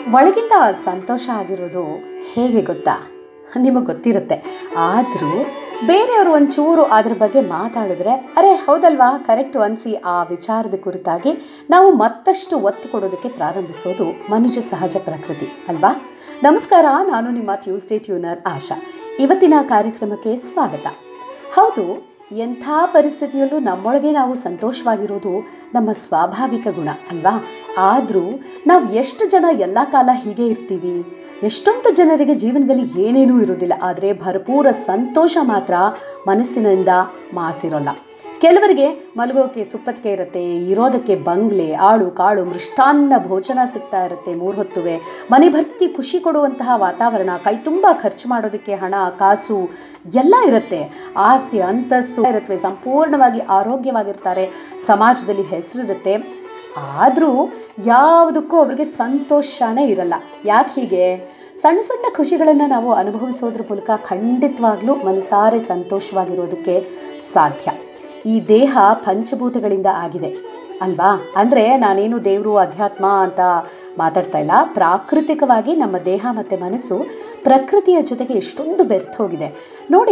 ಒಳಗಿಂದ ಸಂತೋಷ ಆಗಿರೋದು ಹೇಗೆ ಗೊತ್ತಾ ನಿಮಗೆ ಗೊತ್ತಿರುತ್ತೆ ಆದರೂ ಬೇರೆಯವರು ಒಂಚೂರು ಅದ್ರ ಬಗ್ಗೆ ಮಾತಾಡಿದ್ರೆ ಅರೆ ಹೌದಲ್ವಾ ಕರೆಕ್ಟ್ ಅನಿಸಿ ಆ ವಿಚಾರದ ಕುರಿತಾಗಿ ನಾವು ಮತ್ತಷ್ಟು ಒತ್ತು ಕೊಡೋದಕ್ಕೆ ಪ್ರಾರಂಭಿಸೋದು ಮನುಷ್ಯ ಸಹಜ ಪ್ರಕೃತಿ ಅಲ್ವಾ ನಮಸ್ಕಾರ ನಾನು ನಿಮ್ಮ ಟ್ಯೂಸ್ಡೇ ಟ್ಯೂನರ್ ಆಶಾ ಇವತ್ತಿನ ಕಾರ್ಯಕ್ರಮಕ್ಕೆ ಸ್ವಾಗತ ಹೌದು ಎಂಥ ಪರಿಸ್ಥಿತಿಯಲ್ಲೂ ನಮ್ಮೊಳಗೆ ನಾವು ಸಂತೋಷವಾಗಿರೋದು ನಮ್ಮ ಸ್ವಾಭಾವಿಕ ಗುಣ ಅಲ್ವಾ ಆದರೂ ನಾವು ಎಷ್ಟು ಜನ ಎಲ್ಲ ಕಾಲ ಹೀಗೆ ಇರ್ತೀವಿ ಎಷ್ಟೊಂದು ಜನರಿಗೆ ಜೀವನದಲ್ಲಿ ಏನೇನೂ ಇರೋದಿಲ್ಲ ಆದರೆ ಭರಪೂರ ಸಂತೋಷ ಮಾತ್ರ ಮನಸ್ಸಿನಿಂದ ಮಾಸಿರೋಲ್ಲ ಕೆಲವರಿಗೆ ಮಲಗೋಕೆ ಸುಪ್ಪತ್ತಿಗೆ ಇರುತ್ತೆ ಇರೋದಕ್ಕೆ ಬಂಗ್ಲೆ ಆಳು ಕಾಳು ಮೃಷ್ಟಾನ್ನ ಭೋಜನ ಸಿಗ್ತಾ ಇರುತ್ತೆ ಮೂರು ಹೊತ್ತುವೆ ಮನೆ ಭರ್ತಿ ಖುಷಿ ಕೊಡುವಂತಹ ವಾತಾವರಣ ಕೈ ತುಂಬ ಖರ್ಚು ಮಾಡೋದಕ್ಕೆ ಹಣ ಕಾಸು ಎಲ್ಲ ಇರುತ್ತೆ ಆಸ್ತಿ ಅಂತಸ್ತು ಇರುತ್ತವೆ ಸಂಪೂರ್ಣವಾಗಿ ಆರೋಗ್ಯವಾಗಿರ್ತಾರೆ ಸಮಾಜದಲ್ಲಿ ಹೆಸರಿರುತ್ತೆ ಆದರೂ ಯಾವುದಕ್ಕೂ ಅವರಿಗೆ ಸಂತೋಷನೇ ಇರಲ್ಲ ಯಾಕೆ ಹೀಗೆ ಸಣ್ಣ ಸಣ್ಣ ಖುಷಿಗಳನ್ನು ನಾವು ಅನುಭವಿಸೋದ್ರ ಮೂಲಕ ಖಂಡಿತವಾಗ್ಲೂ ಮನಸಾರೆ ಸಂತೋಷವಾಗಿರೋದಕ್ಕೆ ಸಾಧ್ಯ ಈ ದೇಹ ಪಂಚಭೂತಗಳಿಂದ ಆಗಿದೆ ಅಲ್ವಾ ಅಂದರೆ ನಾನೇನು ದೇವರು ಅಧ್ಯಾತ್ಮ ಅಂತ ಮಾತಾಡ್ತಾ ಇಲ್ಲ ಪ್ರಾಕೃತಿಕವಾಗಿ ನಮ್ಮ ದೇಹ ಮತ್ತು ಮನಸ್ಸು ಪ್ರಕೃತಿಯ ಜೊತೆಗೆ ಎಷ್ಟೊಂದು ಬೆರ್ತೋಗಿದೆ ನೋಡಿ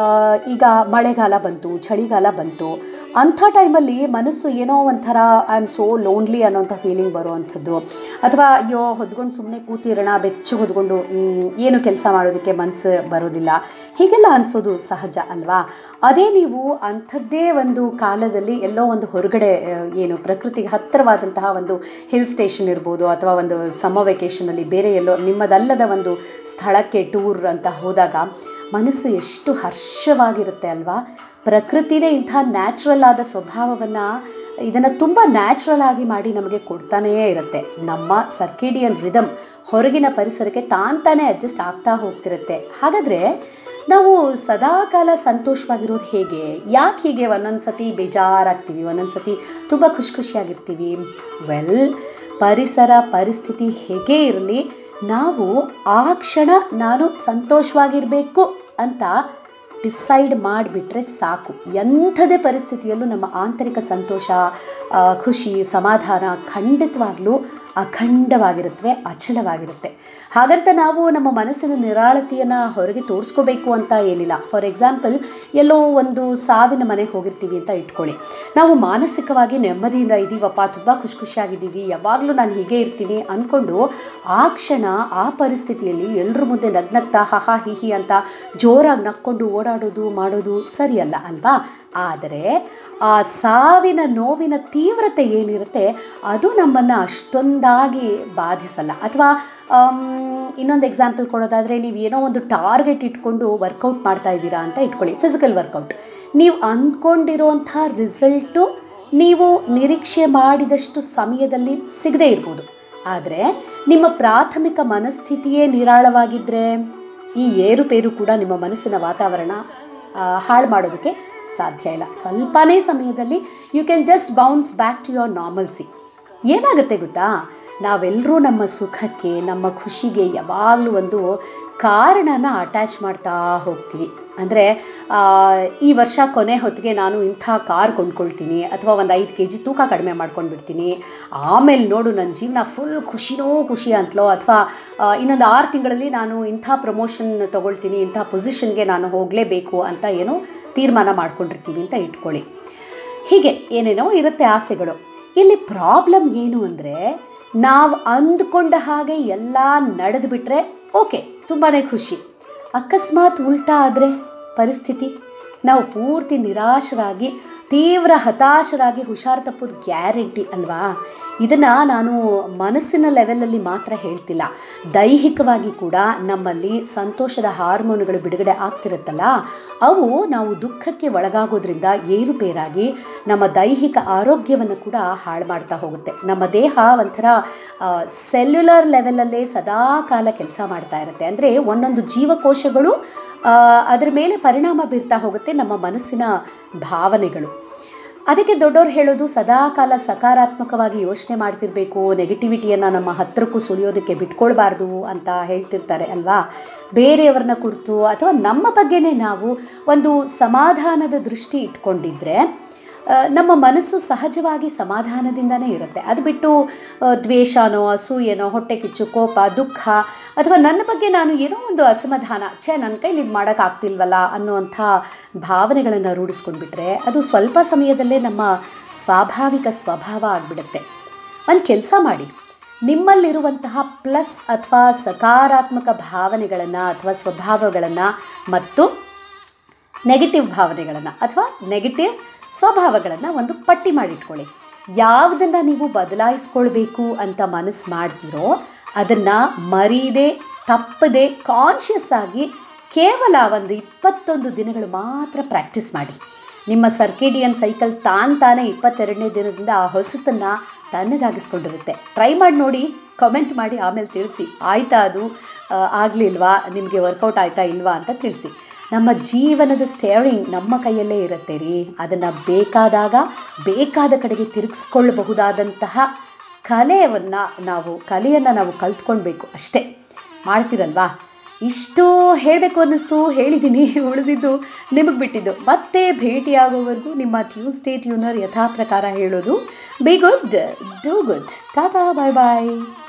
ಈಗ ಮಳೆಗಾಲ ಬಂತು ಚಳಿಗಾಲ ಬಂತು ಅಂಥ ಟೈಮಲ್ಲಿ ಮನಸ್ಸು ಏನೋ ಒಂಥರ ಐ ಆಮ್ ಸೋ ಲೋನ್ಲಿ ಅನ್ನೋಂಥ ಫೀಲಿಂಗ್ ಬರುವಂಥದ್ದು ಅಥವಾ ಅಯ್ಯೋ ಹೊದ್ಕೊಂಡು ಸುಮ್ಮನೆ ಕೂತಿರೋಣ ಬೆಚ್ಚು ಹೊದ್ಕೊಂಡು ಏನು ಕೆಲಸ ಮಾಡೋದಕ್ಕೆ ಮನಸ್ಸು ಬರೋದಿಲ್ಲ ಹೀಗೆಲ್ಲ ಅನಿಸೋದು ಸಹಜ ಅಲ್ವಾ ಅದೇ ನೀವು ಅಂಥದ್ದೇ ಒಂದು ಕಾಲದಲ್ಲಿ ಎಲ್ಲೋ ಒಂದು ಹೊರಗಡೆ ಏನು ಪ್ರಕೃತಿಗೆ ಹತ್ತಿರವಾದಂತಹ ಒಂದು ಹಿಲ್ ಸ್ಟೇಷನ್ ಇರ್ಬೋದು ಅಥವಾ ಒಂದು ಸಮ ವೆಕೇಷನಲ್ಲಿ ಬೇರೆ ಎಲ್ಲೋ ನಿಮ್ಮದಲ್ಲದ ಒಂದು ಸ್ಥಳಕ್ಕೆ ಟೂರ್ ಅಂತ ಹೋದಾಗ ಮನಸ್ಸು ಎಷ್ಟು ಹರ್ಷವಾಗಿರುತ್ತೆ ಅಲ್ವಾ ಪ್ರಕೃತಿನೇ ಇಂಥ ನ್ಯಾಚುರಲ್ ಆದ ಸ್ವಭಾವವನ್ನು ಇದನ್ನು ತುಂಬ ನ್ಯಾಚುರಲ್ ಆಗಿ ಮಾಡಿ ನಮಗೆ ಕೊಡ್ತಾನೇ ಇರುತ್ತೆ ನಮ್ಮ ಸರ್ಕಿಡಿಯನ್ ರಿದಮ್ ಹೊರಗಿನ ಪರಿಸರಕ್ಕೆ ತಾನೇ ಅಡ್ಜಸ್ಟ್ ಆಗ್ತಾ ಹೋಗ್ತಿರುತ್ತೆ ಹಾಗಾದರೆ ನಾವು ಸದಾಕಾಲ ಸಂತೋಷವಾಗಿರೋದು ಹೇಗೆ ಯಾಕೆ ಹೀಗೆ ಒಂದೊಂದು ಸತಿ ಬೇಜಾರಾಗ್ತೀವಿ ಒಂದೊಂದು ಸತಿ ತುಂಬ ಖುಷಿ ಖುಷಿಯಾಗಿರ್ತೀವಿ ವೆಲ್ ಪರಿಸರ ಪರಿಸ್ಥಿತಿ ಹೇಗೆ ಇರಲಿ ನಾವು ಆ ಕ್ಷಣ ನಾನು ಸಂತೋಷವಾಗಿರಬೇಕು ಅಂತ ಡಿಸೈಡ್ ಮಾಡಿಬಿಟ್ರೆ ಸಾಕು ಎಂಥದೇ ಪರಿಸ್ಥಿತಿಯಲ್ಲೂ ನಮ್ಮ ಆಂತರಿಕ ಸಂತೋಷ ಖುಷಿ ಸಮಾಧಾನ ಖಂಡಿತವಾಗ್ಲೂ ಅಖಂಡವಾಗಿರುತ್ತವೆ ಅಚಲವಾಗಿರುತ್ತೆ ಹಾಗಂತ ನಾವು ನಮ್ಮ ಮನಸ್ಸಿನ ನಿರಾಳತೆಯನ್ನು ಹೊರಗೆ ತೋರಿಸ್ಕೋಬೇಕು ಅಂತ ಏನಿಲ್ಲ ಫಾರ್ ಎಕ್ಸಾಂಪಲ್ ಎಲ್ಲೋ ಒಂದು ಸಾವಿನ ಮನೆಗೆ ಹೋಗಿರ್ತೀವಿ ಅಂತ ಇಟ್ಕೊಳ್ಳಿ ನಾವು ಮಾನಸಿಕವಾಗಿ ನೆಮ್ಮದಿಯಿಂದ ಇದ್ದೀವಪ್ಪ ತುಂಬ ಖುಷಿ ಖುಷಿಯಾಗಿದ್ದೀವಿ ಯಾವಾಗಲೂ ನಾನು ಹೀಗೆ ಇರ್ತೀನಿ ಅಂದ್ಕೊಂಡು ಆ ಕ್ಷಣ ಆ ಪರಿಸ್ಥಿತಿಯಲ್ಲಿ ಎಲ್ಲರ ಮುಂದೆ ನಗ್ನಗ್ತಾ ಹಹಾ ಹಿಹಿ ಅಂತ ಜೋರಾಗಿ ನಕ್ಕೊಂಡು ಓಡಾಡೋದು ಮಾಡೋದು ಸರಿಯಲ್ಲ ಅಲ್ವಾ ಆದರೆ ಆ ಸಾವಿನ ನೋವಿನ ತೀವ್ರತೆ ಏನಿರುತ್ತೆ ಅದು ನಮ್ಮನ್ನು ಅಷ್ಟೊಂದಾಗಿ ಬಾಧಿಸಲ್ಲ ಅಥವಾ ಇನ್ನೊಂದು ಎಕ್ಸಾಂಪಲ್ ಕೊಡೋದಾದರೆ ನೀವು ಏನೋ ಒಂದು ಟಾರ್ಗೆಟ್ ಇಟ್ಕೊಂಡು ವರ್ಕೌಟ್ ಮಾಡ್ತಾ ಇದ್ದೀರಾ ಅಂತ ಇಟ್ಕೊಳ್ಳಿ ಫಿಸಿಕಲ್ ವರ್ಕೌಟ್ ನೀವು ಅಂದ್ಕೊಂಡಿರೋಂಥ ರಿಸಲ್ಟು ನೀವು ನಿರೀಕ್ಷೆ ಮಾಡಿದಷ್ಟು ಸಮಯದಲ್ಲಿ ಸಿಗದೇ ಇರ್ಬೋದು ಆದರೆ ನಿಮ್ಮ ಪ್ರಾಥಮಿಕ ಮನಸ್ಥಿತಿಯೇ ನಿರಾಳವಾಗಿದ್ದರೆ ಈ ಏರುಪೇರು ಕೂಡ ನಿಮ್ಮ ಮನಸ್ಸಿನ ವಾತಾವರಣ ಹಾಳು ಮಾಡೋದಕ್ಕೆ ಸಾಧ್ಯ ಇಲ್ಲ ಸ್ವಲ್ಪನೇ ಸಮಯದಲ್ಲಿ you can just bounce back to your normalcy ಏನಾಗುತ್ತೆ ಗೊತ್ತಾ ನಾವೆಲ್ಲರೂ ನಮ್ಮ ಸುಖಕ್ಕೆ ನಮ್ಮ ಖುಷಿಗೆ ಯಾವಾಗಲೂ ಒಂದು ಕಾರಣನ ಅಟ್ಯಾಚ್ ಮಾಡ್ತಾ ಹೋಗ್ತೀವಿ ಅಂದರೆ ಈ ವರ್ಷ ಕೊನೆ ಹೊತ್ತಿಗೆ ನಾನು ಇಂಥ ಕಾರ್ ಕೊಂಡ್ಕೊಳ್ತೀನಿ ಅಥವಾ ಒಂದು ಐದು ಕೆ ಜಿ ತೂಕ ಕಡಿಮೆ ಮಾಡ್ಕೊಂಡ್ಬಿಡ್ತೀನಿ ಆಮೇಲೆ ನೋಡು ನನ್ನ ಜೀವನ ಫುಲ್ ಖುಷಿನೋ ಖುಷಿ ಅಂತಲೋ ಅಥವಾ ಇನ್ನೊಂದು ಆರು ತಿಂಗಳಲ್ಲಿ ನಾನು ಇಂಥ ಪ್ರಮೋಷನ್ ತೊಗೊಳ್ತೀನಿ ಇಂಥ ಪೊಸಿಷನ್ಗೆ ನಾನು ಹೋಗಲೇಬೇಕು ಅಂತ ಏನೋ ತೀರ್ಮಾನ ಮಾಡ್ಕೊಂಡಿರ್ತೀವಿ ಅಂತ ಇಟ್ಕೊಳ್ಳಿ ಹೀಗೆ ಏನೇನೋ ಇರುತ್ತೆ ಆಸೆಗಳು ಇಲ್ಲಿ ಪ್ರಾಬ್ಲಮ್ ಏನು ಅಂದರೆ ನಾವು ಅಂದ್ಕೊಂಡ ಹಾಗೆ ಎಲ್ಲ ನಡೆದು ಬಿಟ್ಟರೆ ಓಕೆ ತುಂಬಾ ಖುಷಿ ಅಕಸ್ಮಾತ್ ಉಲ್ಟಾ ಆದರೆ ಪರಿಸ್ಥಿತಿ ನಾವು ಪೂರ್ತಿ ನಿರಾಶರಾಗಿ ತೀವ್ರ ಹತಾಶರಾಗಿ ಹುಷಾರು ತಪ್ಪೋದು ಗ್ಯಾರಂಟಿ ಅಲ್ವಾ ಇದನ್ನು ನಾನು ಮನಸ್ಸಿನ ಲೆವೆಲಲ್ಲಿ ಮಾತ್ರ ಹೇಳ್ತಿಲ್ಲ ದೈಹಿಕವಾಗಿ ಕೂಡ ನಮ್ಮಲ್ಲಿ ಸಂತೋಷದ ಹಾರ್ಮೋನುಗಳು ಬಿಡುಗಡೆ ಆಗ್ತಿರುತ್ತಲ್ಲ ಅವು ನಾವು ದುಃಖಕ್ಕೆ ಒಳಗಾಗೋದ್ರಿಂದ ಏರುಪೇರಾಗಿ ನಮ್ಮ ದೈಹಿಕ ಆರೋಗ್ಯವನ್ನು ಕೂಡ ಹಾಳು ಮಾಡ್ತಾ ಹೋಗುತ್ತೆ ನಮ್ಮ ದೇಹ ಒಂಥರ ಸೆಲ್ಯುಲರ್ ಲೆವೆಲಲ್ಲೇ ಸದಾ ಕಾಲ ಕೆಲಸ ಮಾಡ್ತಾ ಇರುತ್ತೆ ಅಂದರೆ ಒಂದೊಂದು ಜೀವಕೋಶಗಳು ಅದರ ಮೇಲೆ ಪರಿಣಾಮ ಬೀರ್ತಾ ಹೋಗುತ್ತೆ ನಮ್ಮ ಮನಸ್ಸಿನ ಭಾವನೆಗಳು ಅದಕ್ಕೆ ದೊಡ್ಡವ್ರು ಹೇಳೋದು ಸದಾಕಾಲ ಸಕಾರಾತ್ಮಕವಾಗಿ ಯೋಚನೆ ಮಾಡ್ತಿರ್ಬೇಕು ನೆಗೆಟಿವಿಟಿಯನ್ನು ನಮ್ಮ ಹತ್ತಿರಕ್ಕೂ ಸುಳಿಯೋದಕ್ಕೆ ಬಿಟ್ಕೊಳ್ಬಾರ್ದು ಅಂತ ಹೇಳ್ತಿರ್ತಾರೆ ಅಲ್ವಾ ಬೇರೆಯವ್ರನ್ನ ಕುರಿತು ಅಥವಾ ನಮ್ಮ ಬಗ್ಗೆನೇ ನಾವು ಒಂದು ಸಮಾಧಾನದ ದೃಷ್ಟಿ ಇಟ್ಕೊಂಡಿದ್ರೆ ಆ, ನಮ್ಮ ಮನಸ್ಸು ಸಹಜವಾಗಿ ಸಮಾಧಾನದಿಂದನೇ ಇರುತ್ತೆ ಅದು ಬಿಟ್ಟು ಆ, ದ್ವೇಷನೋ ಅಸೂಯೆನೋ ಹೊಟ್ಟೆ ಕಿಚ್ಚು ಕೋಪ ದುಃಖ ಅಥವಾ ನನ್ನ ಬಗ್ಗೆ ನಾನು ಏನೋ ಒಂದು ಅಸಮಾಧಾನ ಛೇ ನನ್ನ ಕೈಲಿ ಇದು ಮಾಡೋಕ್ಕಾಗ್ತಿಲ್ವಲ್ಲ ಅನ್ನುವಂಥ ಭಾವನೆಗಳನ್ನು ರೂಢಿಸ್ಕೊಂಡ್ಬಿಟ್ರೆ ಅದು ಸ್ವಲ್ಪ ಸಮಯದಲ್ಲೇ ನಮ್ಮ ಸ್ವಾಭಾವಿಕ ಸ್ವಭಾವ ಆಗಿಬಿಡುತ್ತೆ ಒಂದು ಕೆಲಸ ಮಾಡಿ ನಿಮ್ಮಲ್ಲಿರುವಂತಹ ಪ್ಲಸ್ ಅಥವಾ ಸಕಾರಾತ್ಮಕ ಭಾವನೆಗಳನ್ನು ಅಥವಾ ಸ್ವಭಾವಗಳನ್ನು ಮತ್ತು ನೆಗೆಟಿವ್ ಭಾವನೆಗಳನ್ನು ಅಥವಾ ನೆಗೆಟಿವ್ ಸ್ವಭಾವಗಳನ್ನು ಒಂದು ಪಟ್ಟಿ ಮಾಡಿಟ್ಕೊಳ್ಳಿ ಯಾವುದನ್ನು ನೀವು ಬದಲಾಯಿಸ್ಕೊಳ್ಬೇಕು ಅಂತ ಮನಸ್ಸು ಮಾಡ್ತೀರೋ ಅದನ್ನು ಮರೀದೆ ತಪ್ಪದೆ ಕಾನ್ಷಿಯಸ್ ಆಗಿ ಕೇವಲ ಒಂದು ಇಪ್ಪತ್ತೊಂದು ದಿನಗಳು ಮಾತ್ರ ಪ್ರಾಕ್ಟೀಸ್ ಮಾಡಿ ನಿಮ್ಮ ಸರ್ಕೇಡಿಯನ್ ಸೈಕಲ್ ತಾನು ತಾನೇ ಇಪ್ಪತ್ತೆರಡನೇ ದಿನದಿಂದ ಆ ಹೊಸತನ್ನು ತನ್ನದಾಗಿಸ್ಕೊಂಡಿರುತ್ತೆ ಟ್ರೈ ಮಾಡಿ ನೋಡಿ ಕಮೆಂಟ್ ಮಾಡಿ ಆಮೇಲೆ ತಿಳಿಸಿ ಆಯ್ತಾ ಅದು ಆ, ಆಗಲಿಲ್ವಾ ನಿಮಗೆ ವರ್ಕೌಟ್ ಆಯ್ತಾ ಇಲ್ವಾ ಅಂತ ತಿಳಿಸಿ ನಮ್ಮ ಜೀವನದ ಸ್ಟೇರಿಂಗ್ ನಮ್ಮ ಕೈಯಲ್ಲೇ ಇರುತ್ತೆ ರೀ ಅದನ್ನು ಬೇಕಾದಾಗ ಬೇಕಾದ ಕಡೆಗೆ ತಿರುಗಿಸ್ಕೊಳ್ಳಬಹುದಾದಂತಹ ಕಲೆಯನ್ನು ನಾವು ಕಲೆಯನ್ನು ನಾವು ಕಲ್ತ್ಕೊಳ್ಬೇಕು ಅಷ್ಟೇ ಮಾಡ್ತೀರಲ್ವಾ ಇಷ್ಟು ಹೇಳಬೇಕು ಅನ್ನಿಸ್ತು ಹೇಳಿದ್ದೀನಿ ಉಳಿದಿದ್ದು ನಿಮಗೆ ಬಿಟ್ಟಿದ್ದು ಮತ್ತೆ ಭೇಟಿಯಾಗೋವರೆಗೂ ನಿಮ್ಮ ಟ್ಯೂಸ್ಡೇ ಟ್ಯೂನರ್ ಯಥಾ ಪ್ರಕಾರ ಹೇಳೋದು be good do good tata bye bye